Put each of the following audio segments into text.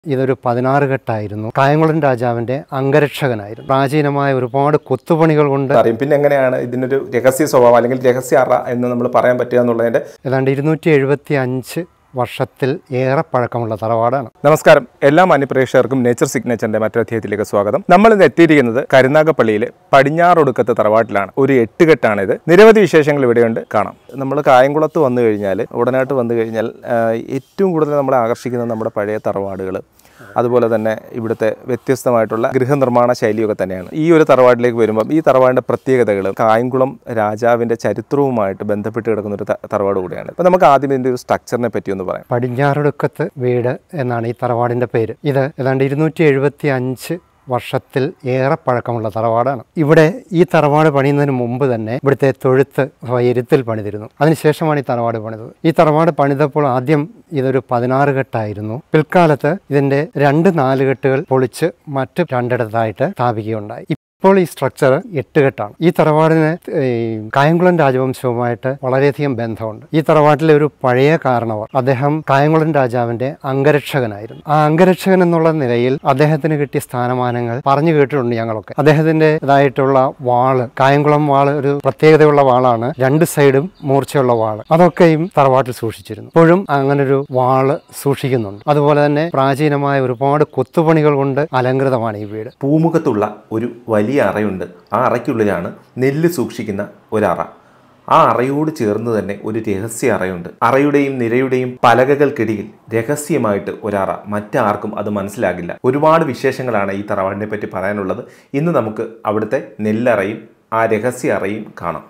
ഇതൊരു പതിനാറ് കെട്ടായിരുന്നു കായംകുളം രാജാവിന്റെ അംഗരക്ഷകനായിരുന്നു പ്രാചീനമായ ഒരുപാട് കൊത്തുപണികൾ കൊണ്ട് അറിയും പിന്നെ എങ്ങനെയാണ് ഇതിനൊരു രഹസ്യ സ്വഭാവം അല്ലെങ്കിൽ രഹസ്യ അറ എന്ന് നമ്മൾ പറയാൻ പറ്റുക എന്നുള്ളതിന്റെ ഏതാണ്ട് ഇരുന്നൂറ്റി എഴുപത്തി അഞ്ച് വർഷത്തിൽ ഏറെ പഴക്കമുള്ള തറവാടാണ് നമസ്കാരം എല്ലാ മാന്യപ്രേക്ഷകർക്കും നേച്ചർ സിഗ്നേച്ചറിന്റെ മറ്റൊരു അധ്യായത്തിലേക്ക് സ്വാഗതം നമ്മൾ ഇന്ന് എത്തിയിരിക്കുന്നത് കരുനാഗപ്പള്ളിയിലെ പടിഞ്ഞാറൊടുക്കത്തെ തറവാട്ടിലാണ് ഒരു എട്ടുകെട്ടാണിത് നിരവധി വിശേഷങ്ങൾ ഇവിടെയുണ്ട് കാണാം നമ്മൾ കായംകുളത്ത് വന്നു കഴിഞ്ഞാൽ ഉടനായിട്ട് വന്നു കഴിഞ്ഞാൽ ആ, ഏറ്റവും കൂടുതൽ നമ്മളെ ആകർഷിക്കുന്നത് നമ്മുടെ പഴയ തറവാടുകൾ അതുപോലെ തന്നെ ഇവിടുത്തെ വ്യത്യസ്തമായിട്ടുള്ള ഗൃഹനിർമ്മാണ ശൈലിയൊക്കെ തന്നെയാണ് ഈ ഒരു തറവാട്ടിലേക്ക് വരുമ്പം ഈ തറവാടിൻ്റെ പ്രത്യേകതകൾ കായംകുളം രാജാവിൻ്റെ ചരിത്രവുമായിട്ട് ബന്ധപ്പെട്ട് കിടക്കുന്ന ഒരു ത- തറവാട് കൂടിയാണ് അപ്പോൾ നമുക്ക് ആദ്യം ഇതിൻ്റെ ഒരു സ്ട്രക്ചറിനെ പറ്റി ഒന്ന് പറയാം പടിഞ്ഞാറൊടുക്കത്ത് വീട് എന്നാണ് ഈ തറവാടിന്റെ പേര് ഇത് ഏതാണ്ട് ഇരുന്നൂറ്റി എഴുപത്തി അഞ്ച് വർഷത്തിൽ ഏറെ പഴക്കമുള്ള തറവാടാണ് ഇവിടെ ഈ തറവാട് പണിയുന്നതിന് മുമ്പ് തന്നെ ഇവിടുത്തെ തൊഴുത്ത് വൈരുത്തിൽ പണിതിരുന്നു അതിനുശേഷമാണ് ഈ തറവാട് പണിതത് ഈ തറവാട് പണിതപ്പോൾ ആദ്യം ഇതൊരു പതിനാറ് കെട്ടായിരുന്നു പിൽക്കാലത്ത് ഇതിന്റെ രണ്ട് നാലുകെട്ടുകൾ പൊളിച്ച് മറ്റ് രണ്ടിടത്തായിട്ട് സ്ഥാപിക്കുകയുണ്ടായി ഇപ്പോൾ ഈ സ്ട്രക്ചർ എട്ടുകെട്ടാണ് ഈ തറവാടിന് ഈ കായംകുളം രാജവംശവുമായിട്ട് വളരെയധികം ബന്ധമുണ്ട് ഈ തറവാട്ടിലെ ഒരു പഴയ കാരണവർ അദ്ദേഹം കായംകുളം രാജാവിന്റെ അംഗരക്ഷകനായിരുന്നു ആ അംഗരക്ഷകൻ എന്നുള്ള നിലയിൽ അദ്ദേഹത്തിന് കിട്ടിയ സ്ഥാനമാനങ്ങൾ പറഞ്ഞു കേട്ടിട്ടുണ്ട് ഞങ്ങളൊക്കെ അദ്ദേഹത്തിൻ്റെതായിട്ടുള്ള വാള് കായംകുളം വാള് ഒരു പ്രത്യേകതയുള്ള വാളാണ് രണ്ട് സൈഡും മൂർച്ചയുള്ള വാള് അതൊക്കെയും തറവാട്ടിൽ സൂക്ഷിച്ചിരുന്നു ഇപ്പോഴും അങ്ങനൊരു വാള് സൂക്ഷിക്കുന്നുണ്ട് അതുപോലെ തന്നെ പ്രാചീനമായ ഒരുപാട് കൊത്തുപണികൾ കൊണ്ട് അലങ്കൃതമാണ് ഈ വീട് പൂമുഖത്തുള്ള ഒരു വലിയ അറയുണ്ട് ആ അറയ്ക്കുള്ളിലാണ് നെല്ല് സൂക്ഷിക്കുന്ന ഒരറ ആ അറയോട് ചേർന്ന് തന്നെ ഒരു രഹസ്യ അറയുണ്ട് അറയുടെയും നിരയുടെയും പലകകൾക്കിടയിൽ രഹസ്യമായിട്ട് ഒരറ മറ്റാർക്കും അത് മനസ്സിലാകില്ല ഒരുപാട് വിശേഷങ്ങളാണ് ഈ തറവാടിനെ പറ്റി പറയാനുള്ളത് ഇന്ന് നമുക്ക് അവിടുത്തെ നെല്ലറയും ആ രഹസ്യ അറയും കാണാം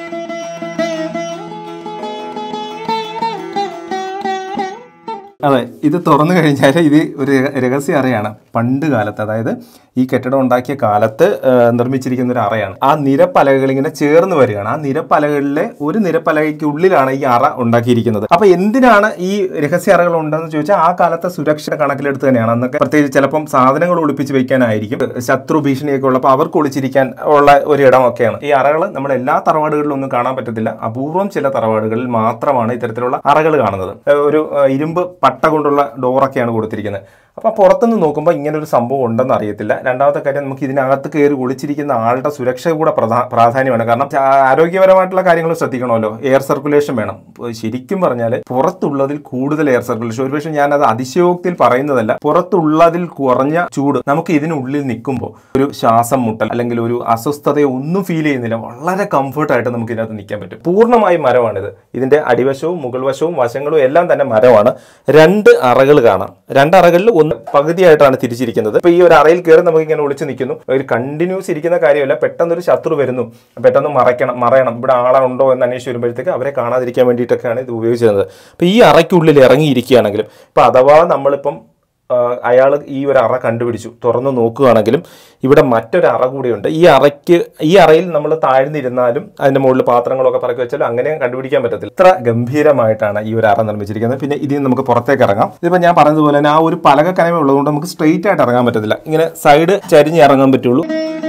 അതെ ഇത് തുറന്നു കഴിഞ്ഞാൽ ഇത് ഒരു രഹ- രഹസ്യ അറയാണ് പണ്ട് കാലത്ത് അതായത് ഈ കെട്ടിടം ഉണ്ടാക്കിയ കാലത്ത് ആ, നിർമ്മിച്ചിരിക്കുന്ന ഒരു അറയാണ് ആ നിരപ്പലകകൾ ഇങ്ങനെ ചേർന്ന് വരികയാണ് ആ നിരപ്പലകളിലെ ഒരു നിരപ്പലകയ്ക്കുള്ളിലാണ് ഈ അറ ഉണ്ടാക്കിയിരിക്കുന്നത് അപ്പൊ എന്തിനാണ് ഈ രഹസ്യ അറകൾ ഉണ്ടെന്ന് ചോദിച്ചാൽ ആ കാലത്തെ സുരക്ഷ കണക്കിലെടുത്ത് തന്നെയാണ് അന്നൊക്കെ പ്രത്യേകിച്ച് ചിലപ്പം സാധനങ്ങൾ ഒളിപ്പിച്ച് വെക്കാനായിരിക്കും ശത്രു ഭീഷണിയൊക്കെ ഉള്ളപ്പോൾ അവർക്ക് ഒളിച്ചിരിക്കാൻ ഉള്ള ഒരു ഇടമൊക്കെയാണ് ഈ അറകൾ നമ്മുടെ എല്ലാ തറവാടുകളിലും ഒന്നും കാണാൻ പറ്റത്തില്ല അപൂർവം ചില തറവാടുകളിൽ മാത്രമാണ് ഇത്തരത്തിലുള്ള അറകൾ കാണുന്നത് ഏഹ് ഒരു ഏഹ് ഇരുമ്പ് പട്ട കൊണ്ടുള്ള ഡോറൊക്കെയാണ് കൊടുത്തിരിക്കുന്നത് അപ്പോൾ പുറത്തുനിന്ന് നോക്കുമ്പോൾ ഇങ്ങനെ ഒരു സംഭവം ഉണ്ടെന്ന് അറിയത്തില്ല രണ്ടാമത്തെ കാര്യം നമുക്ക് ഇതിനകത്ത് കയറി ഒളിച്ചിരിക്കുന്ന ആളുടെ സുരക്ഷ കൂടെ പ്രധാ- പ്രാധാന്യമാണ് കാരണം ച- ആരോഗ്യപരമായിട്ടുള്ള കാര്യങ്ങൾ ശ്രദ്ധിക്കണമല്ലോ എയർ സർക്കുലേഷൻ വേണം ഇപ്പൊ ശരിക്കും പറഞ്ഞാൽ പുറത്തുള്ളതിൽ കൂടുതൽ എയർ സർക്കുലേഷൻ ഒരുപക്ഷെ ഞാനത് അതിശയോക്തിയിൽ പറയുന്നതല്ല പുറത്തുള്ളതിൽ കുറഞ്ഞ ചൂട് നമുക്ക് ഇതിനുള്ളിൽ നിൽക്കുമ്പോൾ ഒരു ശ്വാസം മുട്ടൽ അല്ലെങ്കിൽ ഒരു അസ്വസ്ഥതയോ ഒന്നും ഫീൽ ചെയ്യുന്നില്ല വളരെ കംഫർട്ടായിട്ട് നമുക്ക് ഇതിനകത്ത് നിൽക്കാൻ പറ്റും പൂർണ്ണമായും മരമാണിത് ഇതിന്റെ അടിവശവും മുകൾ വശവും വശങ്ങളും എല്ലാം തന്നെ മരമാണ് രണ്ട് അറകൾ കാണാം രണ്ട് അറകളിൽ ഒന്ന് പകുതിയായിട്ടാണ് തിരിച്ചിരിക്കുന്നത് ഇപ്പൊ ഈ ഒരു അറയിൽ കയറി നമുക്ക് ഇങ്ങനെ ഒളിച്ചു നിൽക്കുന്നു ഒരു കണ്ടിന്യൂസ് ഇരിക്കുന്ന കാര്യമല്ല പെട്ടെന്ന് ഒരു ശത്രു വരുന്നു പെട്ടെന്ന് മറയ്ക്കണം മറയണം ഇവിടെ ആളുണ്ടോ എന്ന് അന്വേഷിച്ച് വരുമ്പോഴത്തേക്ക് അവരെ കാണാതിരിക്കാൻ വേണ്ടിയിട്ടൊക്കെയാണ് ഇത് ഉപയോഗിച്ചിരുന്നത് അപ്പൊ ഈ അറയ്ക്കുള്ളിൽ ഇറങ്ങിയിരിക്കുകയാണെങ്കിലും ഇപ്പൊ അഥവാ നമ്മളിപ്പം അയാൾ ഈ ഒരു അറ കണ്ടുപിടിച്ചു തുറന്നു നോക്കുകയാണെങ്കിലും ഇവിടെ മറ്റൊരു അറ കൂടിയുണ്ട് ഈ അറയ്ക്ക് ഈ അറയിൽ നമ്മൾ താഴ്ന്നിരുന്നാലും അതിന്റെ മുകളിൽ പാത്രങ്ങളൊക്കെ പറക്കി വെച്ചാലും അങ്ങനെ കണ്ടുപിടിക്കാൻ പറ്റത്തില്ല ഇത്ര ഗംഭീരമായിട്ടാണ് ഈ ഒരു അറ നിർമ്മിച്ചിരിക്കുന്നത് പിന്നെ ഇതിൽ നിന്ന് നമുക്ക് പുറത്തേക്ക് ഇറങ്ങാം ഇതിപ്പോൾ ഞാൻ പറഞ്ഞതുപോലെ തന്നെ ആ ഒരു പലക കനമ ഉള്ളതുകൊണ്ട് നമുക്ക് സ്ട്രെയിറ്റ് ആയിട്ട് ഇറങ്ങാൻ പറ്റത്തില്ല ഇങ്ങനെ സൈഡ് ചരിഞ്ഞ് ഇറങ്ങാൻ പറ്റുള്ളൂ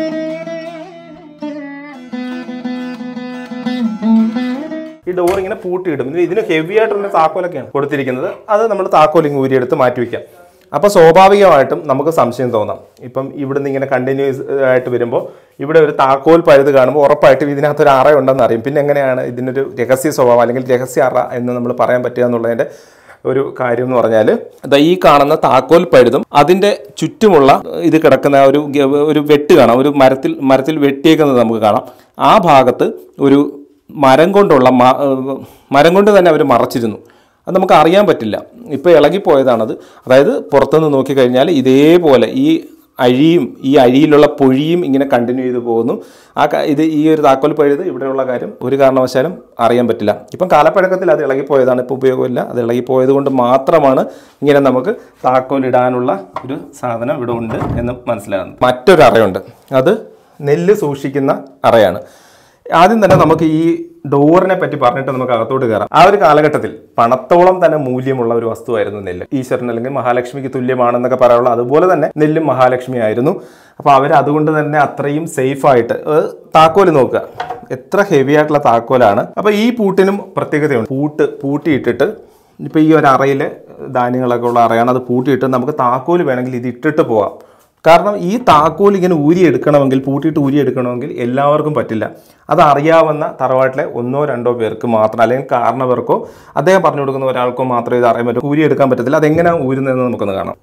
ഈ ഡോർ ഇങ്ങനെ പൂട്ടിയിടും ഇത് ഇതിന് ഹെവി ആയിട്ടുള്ള താക്കോലൊക്കെയാണ് കൊടുത്തിരിക്കുന്നത് അത് നമ്മൾ താക്കോൽ ഇങ്ങ് ഊരിയെടുത്ത് മാറ്റി വയ്ക്കാം അപ്പോൾ സ്വാഭാവികമായിട്ടും നമുക്ക് സംശയം തോന്നാം ഇപ്പം ഇവിടുന്ന് ഇങ്ങനെ കണ്ടിന്യൂസ് ആയിട്ട് വരുമ്പോൾ ഇവിടെ ഒരു താക്കോൽ പഴുത് കാണുമ്പോൾ ഉറപ്പായിട്ടും ഇതിനകത്ത് ഒരു അറ ഉണ്ടെന്ന് അറിയും പിന്നെ എങ്ങനെയാണ് ഇതിനൊരു രഹസ്യ സ്വഭാവം അല്ലെങ്കിൽ രഹസ്യ അറ എന്ന് നമ്മൾ പറയാൻ പറ്റുക എന്നുള്ളതിൻ്റെ ഒരു കാര്യം എന്ന് പറഞ്ഞാൽ ദാ ഈ കാണുന്ന താക്കോൽ പഴുതും അതിന്റെ ചുറ്റുമുള്ള ഇത് കിടക്കുന്ന ഒരു ഗ- ഒരു വെട്ട് കാണാം ഒരു മരത്തിൽ മരത്തിൽ വെട്ടിയേക്കുന്നത് നമുക്ക് കാണാം ആ ഭാഗത്ത് ഒരു മരം കൊണ്ടുള്ള മ- ഏഹ് മരം കൊണ്ട് തന്നെ അവർ മറച്ചിരുന്നു അത് നമുക്ക് അറിയാൻ പറ്റില്ല ഇപ്പോൾ ഇളകിപ്പോയതാണത് അതായത് പുറത്തുനിന്ന് നോക്കിക്കഴിഞ്ഞാൽ ഇതേപോലെ ഈ അഴിയും ഈ അഴിയിലുള്ള പൊഴിയും ഇങ്ങനെ കണ്ടിന്യൂ ചെയ്ത് പോകുന്നു ആ ക- ഇത് ഈ ഒരു താക്കോൽ പഴുത് ഇവിടെയുള്ള കാര്യം ഒരു കാരണവശാലും അറിയാൻ പറ്റില്ല ഇപ്പം കാലപ്പഴക്കത്തിൽ അത് ഇളകിപ്പോയതാണ് ഇപ്പോൾ ഉപയോഗമില്ല അത് ഇളകിപ്പോയത് കൊണ്ട് മാത്രമാണ് ഇങ്ങനെ നമുക്ക് താക്കോൽ ഇടാനുള്ള ഒരു സാധനം ഇവിടെ ഉണ്ട് എന്ന് മനസ്സിലാകുന്നത് മറ്റൊരു അറയുണ്ട് അത് നെല്ല് സൂക്ഷിക്കുന്ന അറയാണ് ആദ്യം തന്നെ നമുക്ക് ഈ ഡോറിനെ പറ്റി പറഞ്ഞിട്ട് നമുക്ക് അകത്തോട്ട് കയറാം ആ ഒരു കാലഘട്ടത്തിൽ പണത്തോളം തന്നെ മൂല്യമുള്ള ഒരു വസ്തുവായിരുന്നു നെല്ല് ഈശ്വരൻ അല്ലെങ്കിൽ മഹാലക്ഷ്മിക്ക് തുല്യമാണെന്നൊക്കെ പറയാനുള്ള അതുപോലെ തന്നെ നെല്ലും മഹാലക്ഷ്മി ആയിരുന്നു അപ്പോൾ അവർ അതുകൊണ്ട് തന്നെ അത്രയും സേഫ് ആയിട്ട് ഏഹ്, താക്കോല് നോക്കുക എത്ര ഹെവി ആയിട്ടുള്ള താക്കോലാണ് അപ്പോൾ ഈ പൂട്ടിനും പ്രത്യേകതയുണ്ട് പൂട്ട് പൂട്ടിയിട്ടിട്ട് ഇപ്പോൾ ഈ ഒരു അറയിൽ ധാന്യങ്ങളൊക്കെ ഉള്ള അറയാണ് അത് പൂട്ടിയിട്ട് നമുക്ക് താക്കോൽ വേണമെങ്കിൽ ഇത് ഇട്ടിട്ട് പോകാം കാരണം ഈ താക്കോൽ ഇങ്ങനെ ഊരിയെടുക്കണമെങ്കിൽ പൂട്ടിയിട്ട് ഊരിയെടുക്കണമെങ്കിൽ എല്ലാവർക്കും പറ്റില്ല അത് അറിയാവുന്ന തറവാട്ടിലെ ഒന്നോ രണ്ടോ പേർക്ക് മാത്രം അല്ലെങ്കിൽ കാരണവർക്കോ അദ്ദേഹം പറഞ്ഞു കൊടുക്കുന്ന ഒരാൾക്കോ മാത്രമേ ഇത് അറിയാൻ പറ്റൂ ഊരിയെടുക്കാൻ പറ്റത്തില്ല അതെങ്ങനെയാണ് ഊരുന്നതെന്ന് നമുക്കൊന്ന് കാണാം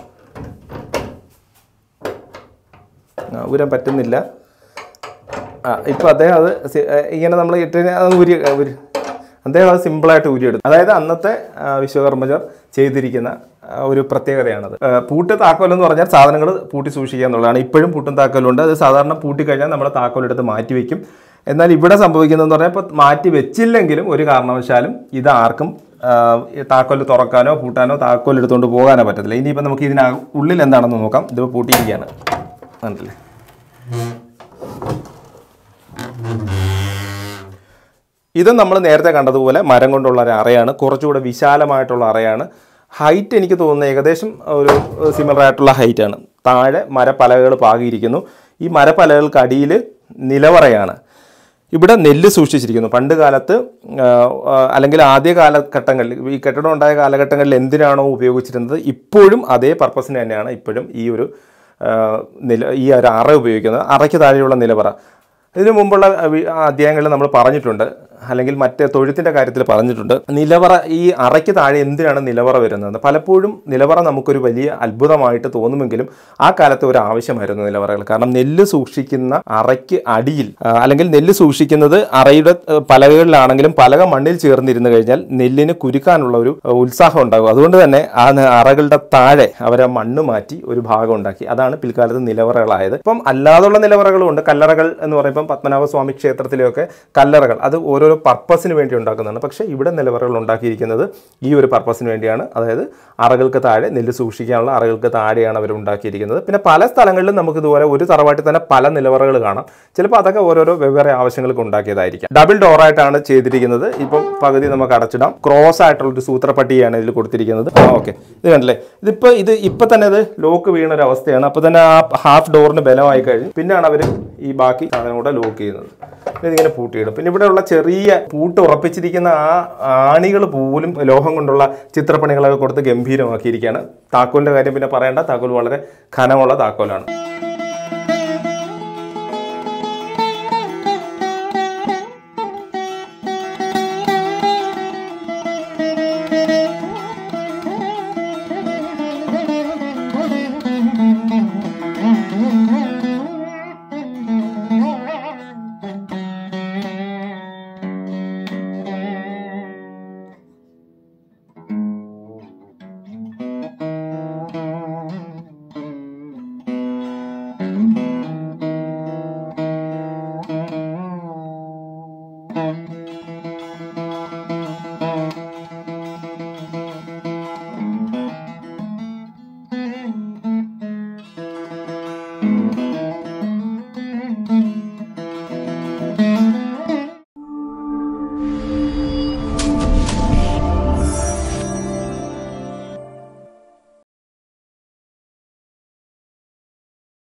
ആ, ഊരാൻ പറ്റുന്നില്ല ആ ഇപ്പം അദ്ദേഹം അത് സി- ഏ, ഇങ്ങനെ നമ്മൾ ഇട്ട് അത് ഊരി ഊരി അദ്ദേഹം അത് സിമ്പിളായിട്ട് ഊരിയെടുത്തു അതായത് അന്നത്തെ ആ, വിശ്വകർമ്മജർ ചെയ്തിരിക്കുന്ന ആ, ഒരു പ്രത്യേകതയാണത് ആ, പൂട്ട് താക്കോൽ എന്ന് പറഞ്ഞാൽ സാധനങ്ങൾ പൂട്ടി സൂക്ഷിക്കുക എന്നുള്ളതാണ് ഇപ്പോഴും പൂട്ടും താക്കോലുണ്ട് അത് സാധാരണ പൂട്ടി കഴിഞ്ഞാൽ നമ്മൾ താക്കോലെടുത്ത് മാറ്റി വെക്കും എന്നാൽ ഇവിടെ സംഭവിക്കുന്നതെന്ന് പറഞ്ഞാൽ ഇപ്പോൾ മാറ്റി വെച്ചില്ലെങ്കിലും ഒരു കാരണവശാലും ഇത് ആർക്കും ആ, ഈ താക്കോൽ തുറക്കാനോ പൂട്ടാനോ താക്കോൽ എടുത്തുകൊണ്ട് പോകാനോ പറ്റത്തില്ല ഇനിയിപ്പോൾ നമുക്ക് ഇതിന് ഉള്ളിൽ എന്താണെന്ന് നോക്കാം ഇത് പൂട്ടിയിരിക്കുകയാണ് കണ്ടില്ലേ ഇത് നമ്മൾ നേരത്തെ കണ്ടതുപോലെ മരം കൊണ്ടുള്ള ഒരു അറയാണ് കുറച്ചുകൂടെ വിശാലമായിട്ടുള്ള അറയാണ് ഹൈറ്റ് എനിക്ക് തോന്നുന്നത് ഏകദേശം ഒരു സിമിലർ ആയിട്ടുള്ള ഹൈറ്റാണ് താഴെ മരപ്പലകൾ പാകിയിരിക്കുന്നു ഈ മരപ്പലകൾക്ക് അടിയിൽ നിലവറയാണ് ഇവിടെ നെല്ല് സൂക്ഷിച്ചിരിക്കുന്നു പണ്ട് കാലത്ത് ആ, ആ, അല്ലെങ്കിൽ ആദ്യ കാലഘട്ടങ്ങളിൽ ഈ കെട്ടിടം ഉണ്ടായ കാലഘട്ടങ്ങളിൽ എന്തിനാണോ ഉപയോഗിച്ചിരുന്നത് ഇപ്പോഴും അതേ പർപ്പസിന് തന്നെയാണ് ഇപ്പോഴും ഈ ഒരു ആ, നില ഈ ഒരു അറ ഉപയോഗിക്കുന്നത് അറയ്ക്ക് താഴെയുള്ള നിലവറ ഇതിനു മുമ്പുള്ള വി- അധ്യായങ്ങളിൽ നമ്മൾ പറഞ്ഞിട്ടുണ്ട് അല്ലെങ്കിൽ മറ്റേ തൊഴുത്തിൻ്റെ കാര്യത്തിൽ പറഞ്ഞിട്ടുണ്ട് നിലവറ ഈ അറയ്ക്ക് താഴെ എന്തിനാണ് നിലവറ വരുന്നത് പലപ്പോഴും നിലവറ നമുക്കൊരു വലിയ അത്ഭുതമായിട്ട് തോന്നുമെങ്കിലും ആ കാലത്ത് ഒരു ആവശ്യമായിരുന്നു നിലവറകൾ കാരണം നെല്ല് സൂക്ഷിക്കുന്ന അറയ്ക്ക് അടിയിൽ ആ, അല്ലെങ്കിൽ നെല്ല് സൂക്ഷിക്കുന്നത് അറയുടെ ആ, പലകകളിലാണെങ്കിലും പലക മണ്ണിൽ ചേർന്നിരുന്നു കഴിഞ്ഞാൽ നെല്ലിന് കുരുക്കാനുള്ള ഒരു ആ, ഉത്സാഹം ഉണ്ടാകും അതുകൊണ്ട് തന്നെ ആ ന- അറകളുടെ താഴെ അവരെ മണ്ണ് മാറ്റി ഒരു ഭാഗം ഉണ്ടാക്കി അതാണ് പിൽക്കാലത്ത് നിലവറകളായത് ഇപ്പം അല്ലാതുള്ള നിലവറകളും ഉണ്ട് കല്ലറകൾ എന്ന് പറയുമ്പോൾ പത്മനാഭസ്വാമി ക്ഷേത്രത്തിലെയൊക്കെ കല്ലറകൾ അത് ഓരോരോ പർപ്പസിന് വേണ്ടി ഉണ്ടാക്കുന്നതാണ് പക്ഷേ ഇവിടെ നിലവറകൾ ഉണ്ടാക്കിയിരിക്കുന്നത് ഈ ഒരു പർപ്പസിന് വേണ്ടിയാണ് അതായത് അറകൾക്ക് താഴെ നെല്ല് സൂക്ഷിക്കാനുള്ള അറകൾക്ക് താഴെയാണ് അവർ ഉണ്ടാക്കിയിരിക്കുന്നത് പിന്നെ പല സ്ഥലങ്ങളിലും നമുക്ക് ഇതുപോലെ ഒരു തറവാട്ടിൽ തന്നെ പല നിലവറകൾ കാണാം ചിലപ്പോൾ അതൊക്കെ ഓരോരോ വെവ്വേറെ ആവശ്യങ്ങൾക്ക് ഉണ്ടാക്കിയതായിരിക്കാം ഡബിൾ ഡോറായിട്ടാണ് ചെയ്തിരിക്കുന്നത് ഇപ്പം പകുതി നമുക്ക് അടച്ചിടാം ക്രോസ് ആയിട്ടുള്ള ഒരു സൂത്രപ്പട്ടിയാണ് ഇതിൽ കൊടുത്തിരിക്കുന്നത് ഓക്കെ ഇത് കണ്ടില്ലേ ഇതിപ്പോൾ ഇത് ഇപ്പം തന്നെ ഇത് ലോക്ക് വീണ ഒരു അവസ്ഥയാണ് അപ്പോൾ തന്നെ ആ ഹാഫ് ഡോറിന് ബലമായി കഴിഞ്ഞ് പിന്നെയാണ് അവർ ഈ ബാക്കി സാധനം കൂടെ ലോക്ക് ചെയ്യുന്നത് പിന്നെ ഇതിങ്ങനെ പൂട്ടിയിടും പിന്നെ ഇവിടെയുള്ള ചെറിയ പൂട്ട് ഉറപ്പിച്ചിരിക്കുന്ന ആ ആണികൾ പോലും ലോഹം കൊണ്ടുള്ള ചിത്രപ്പണികളൊക്കെ കൊടുത്ത് ഗംഭീരമാക്കിയിരിക്കുകയാണ് താക്കോലിൻ്റെ കാര്യം പിന്നെ പറയേണ്ട താക്കോൽ വളരെ ഘനമുള്ള താക്കോലാണ്